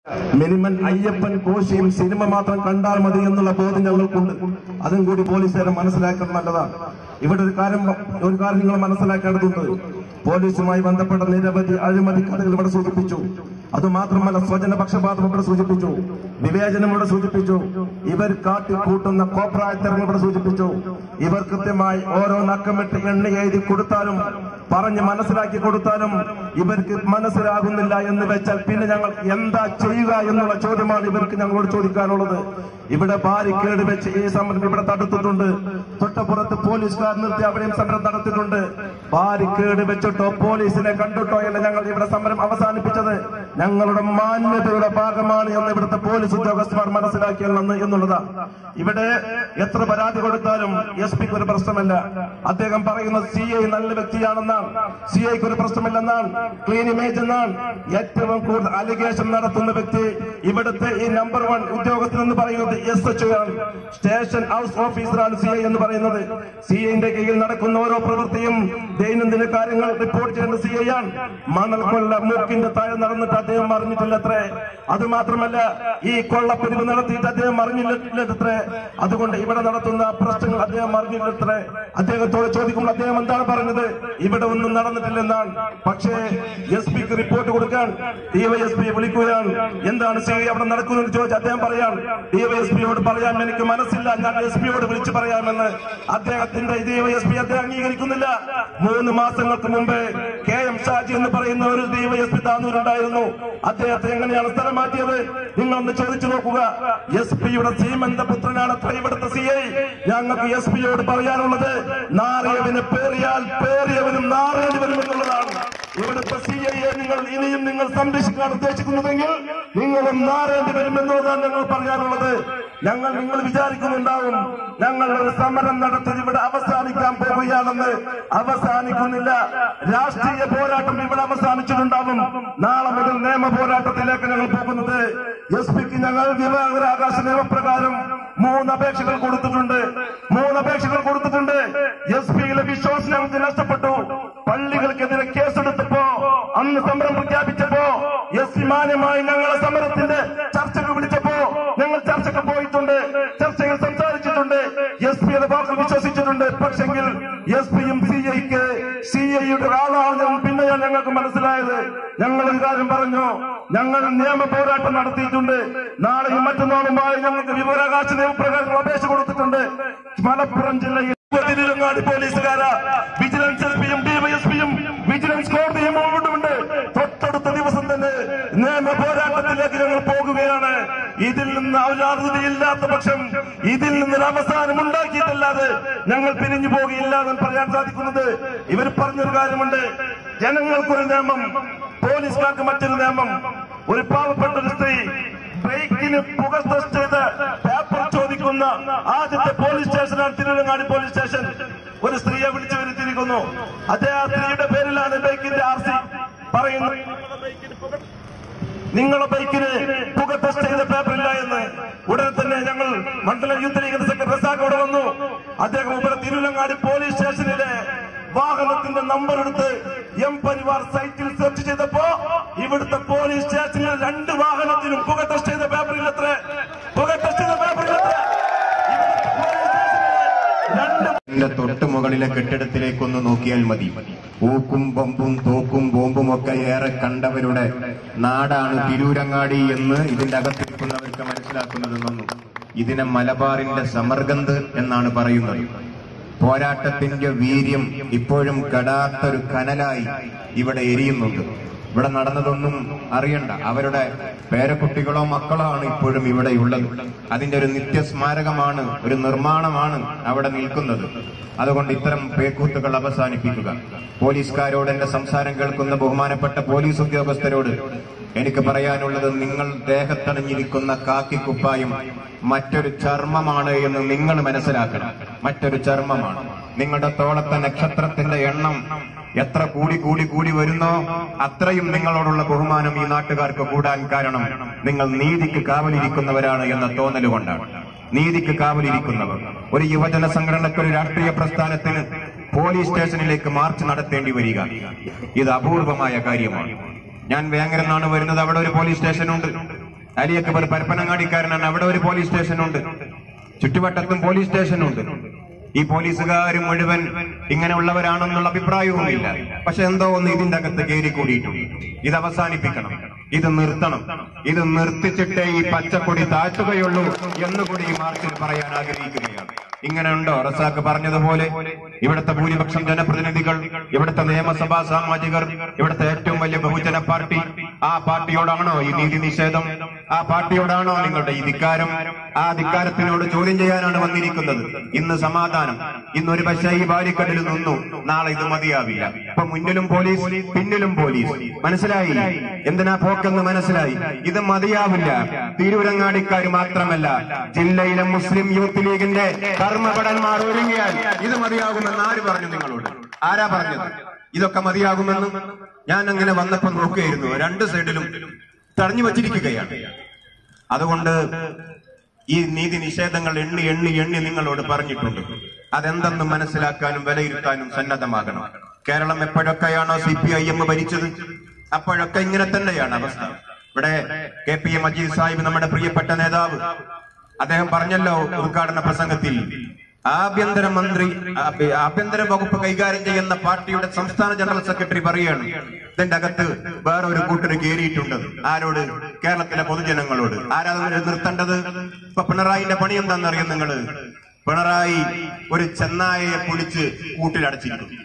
minimum Ayyappan കോശിയും cinema മാത്രം കണ്ടാൽ മതി എന്നുള്ള ബോധം ഞങ്ങൾക്കുണ്ട് അതും കൂടി പോലീസുകാരെ മനസ്സിലാക്കുന്നത് നല്ലതാണ് ഇവിടെ ഒരു കാര്യം ഒരു കാര്യം നിങ്ങൾ മനസ്സിലാക്കേണ്ടതുണ്ട് പോലീസുമായി ബന്ധപ്പെട്ട നിരവധി അഴിമതി കഥകൾ ഇവിടെ സൂചിപ്പിച്ചു അതുമാത്രമല്ല സ്വജന പക്ഷപാതം ഇവിടെ സൂചിപ്പിച്ചു വിവേചനം ഇവിടെ സൂചിപ്പിച്ചു ഇവർ കാട്ടിക്കൂട്ടുന്ന കോപ്രായത്തരം ഇവിടെ സൂചിപ്പിച്ചു ഇവർ കൃത്യമായി ഓരോ നക്കമിട്ട് എണ്ണ എഴുതി കൊടുത്താലും പറഞ്ഞ് മനസ്സിലാക്കി കൊടുത്താലും ഇവർക്ക് മനസ്സിലാകുന്നില്ല എന്ന് വെച്ചാൽ പിന്നെ ഞങ്ങൾ എന്താ ചെയ്യുക എന്നുള്ള ചോദ്യമാണ് ഇവർക്ക് ഞങ്ങളോട് ചോദിക്കാനുള്ളത് ഇവിടെ ബാരിക്കേഡ് വെച്ച് ഈ സമരം ഇവിടെ തടുത്തിട്ടുണ്ട് തൊട്ടപ്പുറത്ത് പോലീസുകാർ നിർത്തി അവിടെയും സമരം നടത്തിയിട്ടുണ്ട് ബാരിക്കേഡ് വെച്ചിട്ടോ പോലീസിനെ കണ്ടിട്ടോ അല്ല ഞങ്ങൾ ഇവിടെ സമരം അവസാനിപ്പിച്ചത് ഞങ്ങളുടെ മാന്യതയുടെ ഭാഗമാണ് എന്ന് ഇവിടുത്തെ പോലീസ് ഉദ്യോഗസ്ഥന്മാർ മനസ്സിലാക്കിയെന്ന് എന്നുള്ളതാ ഇവിടെ എത്ര പരാതി കൊടുത്താലും എസ് പിക്ക് ഒരു പ്രശ്നമല്ല അദ്ദേഹം പറയുന്നത് സി ഐ നല്ല വ്യക്തിയാണെന്നാണ് സി ഐക്ക് ഒരു പ്രശ്നമില്ലെന്നാണ് ക്ലീൻ ഇമേജ് എന്നാണ് ഏറ്റവും കൂടുതൽ അലിഗേഷൻ നടത്തുന്ന വ്യക്തി ഇവിടുത്തെ ഈ നമ്പർ വൺ ഉദ്യോഗസ്ഥൻ എന്ന് പറയുന്നത് എസ് എച്ച് ആണ് സ്റ്റേഷൻ ഹൗസ് ഓഫീസറാണ് സി ഐ എന്ന് പറയുന്നത് സി ഐന്റെ കീഴിൽ നടക്കുന്ന ഓരോ പ്രവൃത്തിയും ദൈനംദിന കാര്യങ്ങൾ റിപ്പോർട്ട് ചെയ്യേണ്ട സി ഐ ആണ് മണൽ കൊള്ള മൂക്കിന്റെ താഴെ നടന്നിട്ട് അദ്ദേഹം അറിഞ്ഞിട്ടില്ലത്രേ അത് മാത്രമല്ല ഈ കൊള്ളപ്പിരിവ് നടത്തിയിട്ട് അദ്ദേഹം അറിഞ്ഞില്ലത്രേ അതുകൊണ്ട് ഇവിടെ നടത്തുന്ന പ്രശ്നങ്ങൾ അദ്ദേഹം അറിഞ്ഞില്ലത്രേ അദ്ദേഹത്തോട് ചോദിക്കുമ്പോൾ അദ്ദേഹം എന്താണ് പറഞ്ഞത് ഇവിടെ ഒന്നും നടന്നിട്ടില്ലെന്നാണ് പക്ഷേ എസ് പിക്ക് റിപ്പോർട്ട് കൊടുക്കാൻ ഡിവൈഎസ്പി വിളിക്കുകയാണ് എന്താണ് സി അവിടെ നടക്കുന്നത് ചോദിച്ച് അദ്ദേഹം പറയാം ഡിവൈഎസ്പിയോട് പറയാൻ എനിക്ക് മനസ്സില്ല ഞാൻ എസ് പിയോട് വിളിച്ചു പറയാമെന്ന് അദ്ദേഹത്തിന്റെ ഡിവൈഎസ്പി അദ്ദേഹം അംഗീകരിക്കുന്നില്ല മൂന്ന് മാസങ്ങൾക്ക് മുമ്പ് കെ എം ഷാജി എന്ന് പറയുന്ന ഒരു ഡിവൈഎസ്പി താന്നൂരുണ്ടായിരുന്നു അദ്ദേഹത്തെ എങ്ങനെയാണ് സ്ഥലം മാറ്റിയത് നിങ്ങളൊന്ന് ചോദിച്ചു നോക്കുക എസ് പിയുടെ സീമന്ത പുത്രനാണ് അത്ര ഇവിടുത്തെ സി ഐ ഞങ്ങൾക്ക് എസ് പിയോട് പറയാനുള്ളത് നാറിയവന് പേറിയാൽ പേറിയവനും നാറേണ്ടി വരും എന്നുള്ളതാണ് ഇവിടുത്തെ സി ഐയെ നിങ്ങൾ ഇനിയും നിങ്ങൾ സംരക്ഷിക്കാൻ ഉദ്ദേശിക്കുന്നുവെങ്കിൽ നിങ്ങളും നാറേണ്ടി വരും എന്നുള്ളതാണ് ഞങ്ങൾ പറയാനുള്ളത് ഞങ്ങൾ നിങ്ങൾ വിചാരിക്കുന്നുണ്ടാവും ഞങ്ങൾ ഒരു സമരം നടത്തി ഇവിടെ അവസാനിക്കാൻ പോവുകയാണെന്ന് അവസാനിക്കുന്നില്ല രാഷ്ട്രീയ പോരാട്ടം ഇവിടെ അവസാനിച്ചിട്ടുണ്ടാവും നാളെ മുതൽ നിയമ പോരാട്ടത്തിലേക്ക് ഞങ്ങൾ പോകുന്നത് എസ് പിക്ക് ഞങ്ങൾ വിവാഹരാകാശ നിയമപ്രകാരം മൂന്ന് അപേക്ഷകൾ കൊടുത്തിട്ടുണ്ട് മൂന്ന് അപേക്ഷകൾ കൊടുത്തിട്ടുണ്ട് എസ് പിയിലെ വിശ്വാസം ഞങ്ങൾക്ക് നഷ്ടപ്പെട്ടു പള്ളികൾക്കെതിരെ കേസെടുത്തപ്പോ അന്ന് സമരം പ്രഖ്യാപിച്ചപ്പോ എസ് പി മാന്യമായി ഞങ്ങളെ സമരത്തിന്റെ ചർച്ചകൾ വിളിച്ചപ്പോ ഞങ്ങൾ ചർച്ചയ്ക്ക് പോയിട്ടുണ്ട് ചർച്ചയിൽ സംസാരിച്ചിട്ടുണ്ട് എസ് പിയുടെ വാക്കിൽ വിശ്വസിച്ചിട്ടുണ്ട് പക്ഷെങ്കിൽ എസ് പിയും സി ഐക്ക് സി ഐയുടെ ഒരാളാണെന്നും പിന്നെയാണ് ഞങ്ങൾക്ക് മനസ്സിലായത് ഞങ്ങൾ ഒരു കാര്യം പറഞ്ഞു ഞങ്ങൾ നിയമ പോരാട്ടം നടത്തിയിട്ടുണ്ട് നാളെയും മറ്റന്നാളുമായി ഞങ്ങൾക്ക് വിവരാകാശ നിയമപ്രകാരം അപേക്ഷ കൊടുത്തിട്ടുണ്ട് മലപ്പുറം ജില്ലയിൽ തിരുവങ്ങാടി പോലീസുകാരാ വിജിലൻസ് എസ് പിയും ഡിവൈഎസ്പിയും വിജിലൻസ് കോടതിയും ഉണ്ട് തൊട്ടടുത്ത ദിവസം തന്നെ നിയമ പോരാട്ടത്തിലേക്ക് ഞങ്ങൾ പോകുകയാണ് ഇതിൽ നിന്ന് ഔലാർദ്യതയില്ലാത്ത പക്ഷം ഇതിൽ നിന്നൊരു അവസാനം ഉണ്ടാക്കിയിട്ടല്ലാതെ ഞങ്ങൾ പിരിഞ്ഞു പോകുകയില്ല എന്ന് പറയാൻ സാധിക്കുന്നത് ഇവർ പറഞ്ഞൊരു കാര്യമുണ്ട് ജനങ്ങൾക്കൊരു നിയമം പോലീസുകാർക്ക് മറ്റൊരു നിയമം ഒരു പാവപ്പെട്ട ഒരു സ്ത്രീ ബ്രേക്കിന് പുക ടെസ്റ്റ് ചെയ്ത് പേപ്പർ ചോദിക്കുന്ന ആദ്യത്തെ പോലീസ് സ്റ്റേഷനാണ് തിരുവനങ്ങാടി പോലീസ് സ്റ്റേഷൻ ഒരു സ്ത്രീയെ വിളിച്ചു വരുത്തിയിരിക്കുന്നു അതേ ആ സ്ത്രീയുടെ പേരിലാണ് ബൈക്കിന്റെ ആർ സി പറയുന്നത് നിങ്ങളുടെ ബൈക്കിന് പുക ടെസ്റ്റ് ചെയ്ത പേപ്പർ ഇല്ല എന്ന് ഉടനെ തന്നെ ഞങ്ങൾ മണ്ഡലം യൂത്ത് ലീഗിന്റെ സെക്രട്ടറി റസാഖ് അവിടെ വന്നു അദ്ദേഹം ഇവിടെ തിരുവനങ്ങാടി പോലീസ് സ്റ്റേഷനിലെ വാഹനത്തിന്റെ നമ്പർ എടുത്ത് എം പരിവാർ സൈറ്റിൽ സെർച്ച് ചെയ്തപ്പോ ഇവിടുത്തെ പോലീസ് സ്റ്റേഷനിൽ രണ്ട് വാഹനത്തിനും പുക ടെസ്റ്റ് ചെയ്ത പേപ്പർ ഇല്ലത്രേ പുക ടെസ്റ്റ് ചെയ്ത പേപ്പർ ഇല്ലത്രേ ഇവിടുത്തെ പോലീസ് സ്റ്റേഷനിലെ രണ്ട് ന്റെ തൊട്ട് മുകളിലെ കെട്ടിടത്തിലേക്കൊന്ന് നോക്കിയാൽ മതി ഊക്കും ബമ്പും തോക്കും ബോംബും ഒക്കെ ഏറെ കണ്ടവരുടെ നാടാണ് തിരൂരങ്ങാടി എന്ന് ഇതിന്റെ അകത്തിരിക്കുന്നവർക്ക് മനസ്സിലാക്കുന്നതെന്നു ഇതിനെ മലബാറിന്റെ സമർഗന്ത് എന്നാണ് പറയുന്നത് പോരാട്ടത്തിന്റെ വീര്യം ഇപ്പോഴും കടാത്തൊരു കനലായി ഇവിടെ എരിയുന്നുണ്ട് ഇവിടെ നടന്നതൊന്നും അറിയണ്ട അവരുടെ പേരക്കുട്ടികളോ മക്കളോ ആണ് ഇപ്പോഴും ഇവിടെയുള്ളത് അതിന്റെ ഒരു നിത്യസ്മാരകമാണ് ഒരു നിർമ്മാണമാണ് അവിടെ നിൽക്കുന്നത് അതുകൊണ്ട് ഇത്തരം പേക്കൂത്തുകൾ അവസാനിപ്പിക്കുക പോലീസുകാരോട് എന്റെ സംസാരം കേൾക്കുന്ന ബഹുമാനപ്പെട്ട പോലീസ് ഉദ്യോഗസ്ഥരോട് എനിക്ക് പറയാനുള്ളത് നിങ്ങൾ ദേഹത്തണിഞ്ഞിരിക്കുന്ന കാക്കിക്കുപ്പായും മറ്റൊരു ചർമ്മമാണ് എന്ന് നിങ്ങൾ മനസ്സിലാക്കണം മറ്റൊരു ചർമ്മമാണ് നിങ്ങളുടെ തോളത്തെ നക്ഷത്രത്തിന്റെ എണ്ണം എത്ര കൂടി കൂടി കൂടി വരുന്നോ അത്രയും നിങ്ങളോടുള്ള ബഹുമാനം ഈ നാട്ടുകാർക്ക് കൂടാൻ കാരണം നിങ്ങൾ നീതിക്ക് കാവലിരിക്കുന്നവരാണ് എന്ന തോന്നൽ കൊണ്ടാണ് നീതിക്ക് കാവലിരിക്കുന്നവർ ഒരു യുവജന സംഘടനയ്ക്ക് ഒരു രാഷ്ട്രീയ പ്രസ്ഥാനത്തിന് പോലീസ് സ്റ്റേഷനിലേക്ക് മാർച്ച് നടത്തേണ്ടി വരിക ഇത് അപൂർവമായ കാര്യമാണ് ഞാൻ വേങ്ങര നിന്നാണ് വരുന്നത് അവിടെ ഒരു പോലീസ് സ്റ്റേഷൻ ഉണ്ട് അലി അക്ബർ പരപ്പനങ്ങാടിക്കാരനാണ് അവിടെ ഒരു പോലീസ് സ്റ്റേഷനുണ്ട് ചുറ്റുവട്ടത്തും പോലീസ് സ്റ്റേഷനുണ്ട് ഈ പോലീസുകാർ മുഴുവൻ ഇങ്ങനെയുള്ളവരാണെന്നുള്ള അഭിപ്രായവുമില്ല പക്ഷെ എന്തോ ഒന്ന് ഇതിന്റെ അകത്ത് കയറി കൂടിയിട്ടുണ്ട് ഇത് അവസാനിപ്പിക്കണം ഇത് നിർത്തണം ഇത് നിർത്തിച്ചിട്ടേ ഈ പച്ചക്കൊടി താഴ്ത്തുകയുള്ളൂ എന്നുകൂടി ഈ മാർച്ചിൽ പറയാൻ ആഗ്രഹിക്കുകയാണ് ഇങ്ങനെ ഉണ്ടോ റസാക്ക് പറഞ്ഞതുപോലെ ഇവിടുത്തെ ഭൂരിപക്ഷം ജനപ്രതിനിധികൾ ഇവിടുത്തെ നിയമസഭാ സാമാജികർ ഇവിടുത്തെ ഏറ്റവും വലിയ ബഹുജന പാർട്ടി ആ പാർട്ടിയോടാണോ ഈ നീതി നിഷേധം ആ പാർട്ടിയോടാണോ നിങ്ങളുടെ ഈ ധിക്കാരം ആ ധിക്കാരത്തിനോട് ചോദ്യം ചെയ്യാനാണ് വന്നിരിക്കുന്നത് ഇന്ന് സമാധാനം ഇന്ന് ഒരു പക്ഷേ ഈ ബാരിക്കഡിൽ നിന്നു നാളെ ഇത് മതിയാവില്ല ഇപ്പൊ മുന്നിലും പോലീസ് പിന്നിലും പോലീസ് മനസ്സിലായി എന്തിനാ പോക്കെന്ന് മനസ്സിലായി ഇത് മതിയാവില്ല തിരൂരങ്ങാടിക്കാർ മാത്രമല്ല ജില്ലയിലെ മുസ്ലിം യൂത്ത് ലീഗിന്റെ കർമ്മഭടന്മാർ ഒരുങ്ങിയാൽ ഇത് മതിയാകുമെന്ന് ആര് പറഞ്ഞു നിങ്ങളോട് ആരാ പറഞ്ഞത് ഇതൊക്കെ മതിയാകുമെന്ന് ഞാൻ അങ്ങനെ വന്നപ്പോ നോക്കുകയായിരുന്നു രണ്ട് സൈഡിലും തടഞ്ഞു വച്ചിരിക്കുകയാണ് അതുകൊണ്ട് ഈ നീതി നിഷേധങ്ങൾ എണ്ണി എണ്ണി എണ്ണി നിങ്ങളോട് പറഞ്ഞിട്ടുണ്ട് അതെന്തെന്ന് മനസ്സിലാക്കാനും വിലയിരുത്താനും സന്നദ്ധമാകണം കേരളം എപ്പോഴൊക്കെയാണോ സി പി ഐ എം ഭരിച്ചത് അപ്പോഴൊക്കെ ഇങ്ങനെ തന്നെയാണ് അവസ്ഥ ഇവിടെ K P A Majeed Sahib നമ്മുടെ പ്രിയപ്പെട്ട നേതാവ് അദ്ദേഹം പറഞ്ഞല്ലോ ഉദ്ഘാടന പ്രസംഗത്തിൽ ആഭ്യന്തര മന്ത്രി ആഭ്യ- ആഭ്യന്തര വകുപ്പ് കൈകാര്യം ചെയ്യുന്ന പാർട്ടിയുടെ സംസ്ഥാന ജനറൽ സെക്രട്ടറി പറയാണ് ഇതിന്റെ അകത്ത് വേറെ ഒരു കൂട്ടര് കയറിയിട്ടുണ്ട് ആരോട് കേരളത്തിലെ പൊതുജനങ്ങളോട് ആരാ അതിനെ നിർത്തേണ്ടത് ഇപ്പൊ പിണറായിന്റെ പണി എന്താണെന്നറിയാം നിങ്ങള് പിണറായി ഒരു ചെന്നായയെ പൊളിച്ച് കൂട്ടിലടച്ചിരിക്കും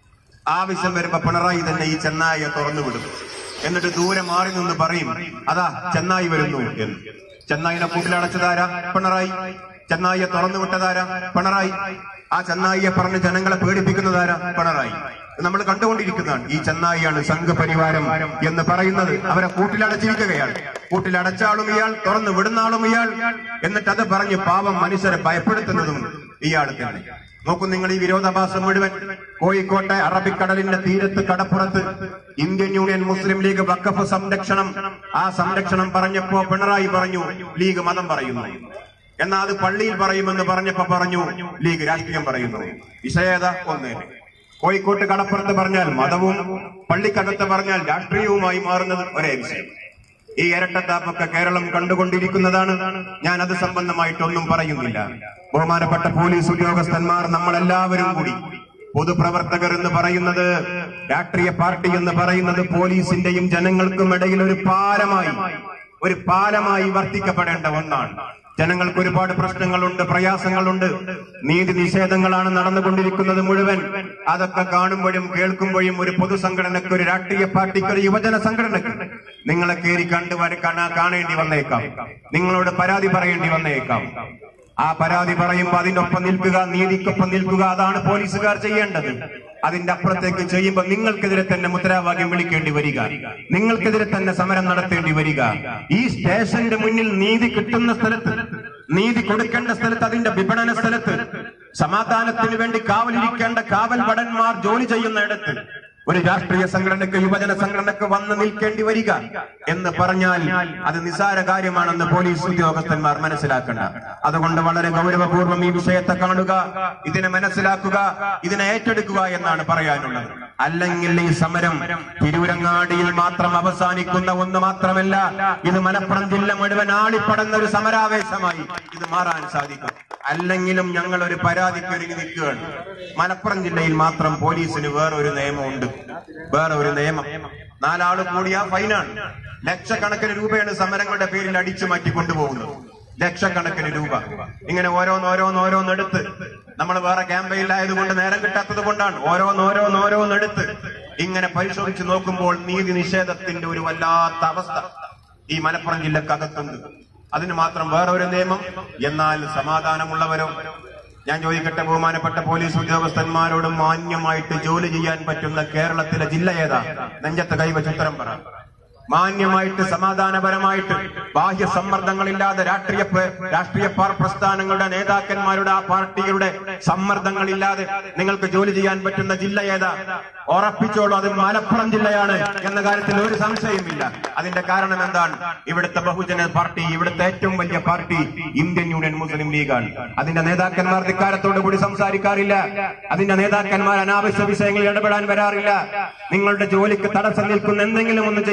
ആവശ്യം വരുമ്പോ പിണറായി തന്നെ ഈ ചെന്നായിയെ തുറന്നു വിടും എന്നിട്ട് ദൂരെ മാറി നിന്ന് പറയും അതാ ചെന്നായി വരുന്നു എന്ന് ചെന്നായിനെ കൂട്ടിലടച്ചതാരാ പിണറായി ചെന്നായിയെ തുറന്നു വിട്ടതാരാ പിണറായി ആ ചെന്നായിയെ പറഞ്ഞ് ജനങ്ങളെ പേടിപ്പിക്കുന്നതാരാ പിണറായി നമ്മൾ കണ്ടുകൊണ്ടിരിക്കുന്നതാണ് ഈ ചെന്നായിയാണ് സംഘപരിവാരം എന്ന് പറയുന്നത് അവരെ കൂട്ടിലടച്ചിരിക്കുകയാണ് കൂട്ടിലടച്ചാളും ഇയാൾ തുറന്നു വിടുന്ന ആളും ഇയാൾ എന്നിട്ട് അത് പറഞ്ഞ് പാവം മനുഷ്യരെ ഭയപ്പെടുത്തുന്നതും ഇയാൾ തന്നെ നോക്കൂ നിങ്ങൾ ഈ വിരോധാഭാസം മുഴുവൻ കോഴിക്കോട്ടെ അറബിക്കടലിന്റെ തീരത്ത് കടപ്പുറത്ത് ഇന്ത്യൻ യൂണിയൻ മുസ്ലിം ലീഗ് വക്കഫ് സംരക്ഷണം ആ സംരക്ഷണം പറഞ്ഞപ്പോ പിണറായി പറഞ്ഞു ലീഗ് മതം പറയുന്നു എന്നാ അത് പള്ളിയിൽ പറയുമെന്ന് പറഞ്ഞപ്പോ പറഞ്ഞു ലീഗ് രാഷ്ട്രീയം പറയുന്നു വിഷയത ഒന്ന് കോഴിക്കോട്ട് കടപ്പുറത്ത് പറഞ്ഞാൽ മതവും പള്ളിക്കകത്ത് പറഞ്ഞാൽ രാഷ്ട്രീയവുമായി മാറുന്നത് ഒരേ വിഷയം ഈ ഇരട്ടത്താപ്പൊക്കെ കേരളം കണ്ടുകൊണ്ടിരിക്കുന്നതാണ് ഞാൻ അത് സംബന്ധമായിട്ടൊന്നും പറയുന്നില്ല ബഹുമാനപ്പെട്ട പോലീസ് ഉദ്യോഗസ്ഥന്മാർ നമ്മളെല്ലാവരും കൂടി പൊതുപ്രവർത്തകർ എന്ന് പറയുന്നത് രാഷ്ട്രീയ പാർട്ടി എന്ന് പറയുന്നത് പോലീസിന്റെയും ജനങ്ങൾക്കും ഇടയിൽ ഒരു പാലമായി ഒരു പാലമായി വർത്തിക്കപ്പെടേണ്ട ഒന്നാണ് ജനങ്ങൾക്ക് ഒരുപാട് പ്രശ്നങ്ങളുണ്ട് പ്രയാസങ്ങളുണ്ട് നീതി നിഷേധങ്ങളാണ് നടന്നുകൊണ്ടിരിക്കുന്നത് മുഴുവൻ അതൊക്കെ കാണുമ്പോഴും കേൾക്കുമ്പോഴും ഒരു പൊതുസംഘടനക്ക് ഒരു രാഷ്ട്രീയ പാർട്ടിക്ക് ഒരു യുവജന സംഘടനക്ക് നിങ്ങളെ കയറി കണ്ടു വരെ കാണാ- കാണേണ്ടി വന്നേക്കാം നിങ്ങളോട് പരാതി പറയേണ്ടി വന്നേക്കാം ആ പരാതി പറയുമ്പോൾ അതിന്റെ ഒപ്പം നിൽക്കുക നീതിക്കൊപ്പം നിൽക്കുക അതാണ് പോലീസുകാർ ചെയ്യേണ്ടത് അതിന്റെ അപ്പുറത്തേക്ക് ചെയ്യുമ്പോൾ നിങ്ങൾക്കെതിരെ തന്നെ മുദ്രാവാക്യം വിളിക്കേണ്ടി വരിക നിങ്ങൾക്കെതിരെ തന്നെ സമരം നടത്തേണ്ടി വരിക ഈ സ്റ്റേഷന്റെ മുന്നിൽ നീതി കിട്ടുന്ന സ്ഥലത്ത് നീതി കൊടുക്കേണ്ട സ്ഥലത്ത് അതിന്റെ വിപണന സ്ഥലത്ത് സമാധാനത്തിന് വേണ്ടി കാവലിരിക്കേണ്ട കാവൽ ഭടന്മാർ ജോലി ചെയ്യുന്നിടത്ത് ഒരു രാഷ്ട്രീയ സംഘടനക്ക് യുവജന സംഘടനക്ക് വന്ന് നിൽക്കേണ്ടി വരിക എന്ന് പറഞ്ഞാൽ അത് നിസാര കാര്യമാണെന്ന് പോലീസ് ഉദ്യോഗസ്ഥന്മാർ മനസ്സിലാക്കണം അതുകൊണ്ട് വളരെ ഗൗരവപൂർവ്വം ഈ വിഷയത്തെ കാണുക ഇതിനെ മനസ്സിലാക്കുക ഇതിനെ ഏറ്റെടുക്കുക എന്നാണ് പറയാനുള്ളത് അല്ലെങ്കിൽ ഈ സമരം തിരൂരങ്ങാടിയിൽ മാത്രം അവസാനിക്കുന്ന ഒന്ന് മാത്രമല്ല ഇത് മലപ്പുറം ജില്ല മുഴുവൻ ആളിപ്പടന്ന ഒരു സമരാവേശമായി ഇത് മാറാൻ സാധിക്കും അല്ലെങ്കിലും ഞങ്ങൾ ഒരു പരാതിക്ക് ഒരുങ്ങി നിൽക്കുകയാണ് മലപ്പുറം ജില്ലയിൽ മാത്രം പോലീസിന് വേറൊരു നിയമമുണ്ട് വേറെ ഒരു നിയമം നാലാള് കൂടിയ ഫൈനാണ് ലക്ഷക്കണക്കിന് രൂപയാണ് സമരങ്ങളുടെ പേരിൽ അടിച്ചു മാറ്റി കൊണ്ടുപോകുന്നത് ലക്ഷക്കണക്കിന് രൂപ ഇങ്ങനെ ഓരോന്ന് ഓരോന്ന് ഓരോന്നെടുത്ത് നമ്മൾ വേറെ ക്യാമ്പയിലായതുകൊണ്ട് നേരം കിട്ടാത്തത് കൊണ്ടാണ് ഓരോന്ന് ഓരോന്ന് ഓരോന്നെടുത്ത് ഇങ്ങനെ പരിശോധിച്ച് നോക്കുമ്പോൾ നീതി നിഷേധത്തിന്റെ ഒരു വല്ലാത്ത അവസ്ഥ ഈ മലപ്പുറം ജില്ലക്കകത്തുണ്ട് അതിന് മാത്രം വേറെ ഒരു നിയമം എന്നാൽ സമാധാനമുള്ളവരോ ഞാൻ ചോദിക്കട്ടെ ബഹുമാനപ്പെട്ട പോലീസ് ഉദ്യോഗസ്ഥന്മാരോട് മാന്യമായിട്ട് ജോലി ചെയ്യാൻ പറ്റുന്ന കേരളത്തിലെ ജില്ല ഏതാ നെഞ്ചത്ത് കൈവച്ച് ഉത്തരം പറ മാന്യമായിട്ട് സമാധാനപരമായിട്ട് ബാഹ്യ സമ്മർദ്ദങ്ങളില്ലാതെ രാഷ്ട്രീയ പ്ര- രാഷ്ട്രീയ പാർ പ്രസ്ഥാനങ്ങളുടെ നേതാക്കന്മാരുടെ ആ പാർട്ടികളുടെ സമ്മർദ്ദങ്ങളില്ലാതെ നിങ്ങൾക്ക് ജോലി ചെയ്യാൻ പറ്റുന്ന ജില്ല ഏതാ ഉറപ്പിച്ചോളൂ അത് മലപ്പുറം ജില്ലയാണ് എന്ന കാര്യത്തിൽ ഒരു സംശയമില്ല അതിന്റെ കാരണം എന്താണ് ഇവിടുത്തെ ബഹുജന പാർട്ടി ഇവിടുത്തെ ഏറ്റവും വലിയ പാർട്ടി ഇന്ത്യൻ യൂണിയൻ മുസ്ലിം ലീഗാണ് അതിന്റെ നേതാക്കന്മാർ ധിക്കാരത്തോടു കൂടി സംസാരിക്കാറില്ല അതിന്റെ നേതാക്കന്മാർ അനാവശ്യ വിഷയങ്ങളിൽ ഇടപെടാൻ വരാറില്ല നിങ്ങളുടെ ജോലിക്ക് തടസ്സം നിൽക്കുന്ന എന്തെങ്കിലും ഒന്നും ചെയ്യാറില്ല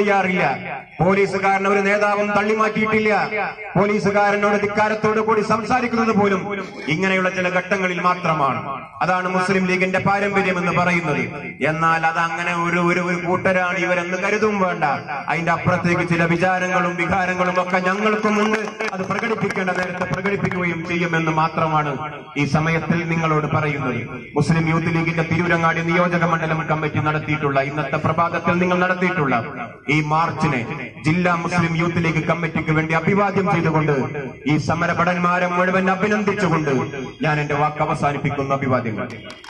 പോലീസുകാരൻ ഒരു നേതാവും തള്ളിമാറ്റിയിട്ടില്ല പോലീസുകാരനോട് ധിക്കാരത്തോടു കൂടി സംസാരിക്കുന്നത് പോലും ഇങ്ങനെയുള്ള ചില ഘട്ടങ്ങളിൽ മാത്രമാണ് അതാണ് മുസ്ലിം ലീഗിന്റെ പാരമ്പര്യം എന്ന് പറയുന്നത് എന്നാൽ അത് അങ്ങനെ ഒരു ഒരു ഒരു കൂട്ടരാണ് ഇവരെന്ന് കരുതും വേണ്ട അതിന്റെ അപ്പുറത്തേക്ക് ചില വിചാരങ്ങളും വികാരങ്ങളും ഒക്കെ ഞങ്ങൾക്കുമുണ്ട് അത് പ്രകടിപ്പിക്കേണ്ട നേരത്തെ പ്രകടിപ്പിക്കുകയും ചെയ്യുമെന്ന് മാത്രമാണ് ഈ സമയത്തിൽ നിങ്ങളോട് പറയുന്നത് മുസ്ലിം യൂത്ത് ലീഗിന്റെ തിരൂരങ്ങാടി നിയോജക മണ്ഡലം കമ്മിറ്റി നടത്തിയിട്ടുള്ള ഇന്നത്തെ പ്രഭാതത്തിൽ നിങ്ങൾ നടത്തിയിട്ടുള്ള ഈ മാർച്ചിനെ ജില്ലാ മുസ്ലിം യൂത്ത് ലീഗ് കമ്മിറ്റിക്ക് വേണ്ടി അഭിവാദ്യം ചെയ്തുകൊണ്ട് ഈ സമരഭടന്മാരെ മുഴുവൻ അഭിനന്ദിച്ചുകൊണ്ട് ഞാൻ എന്റെ വാക്ക് അവസാനിപ്പിക്കുന്ന അഭിവാദ്യങ്ങൾ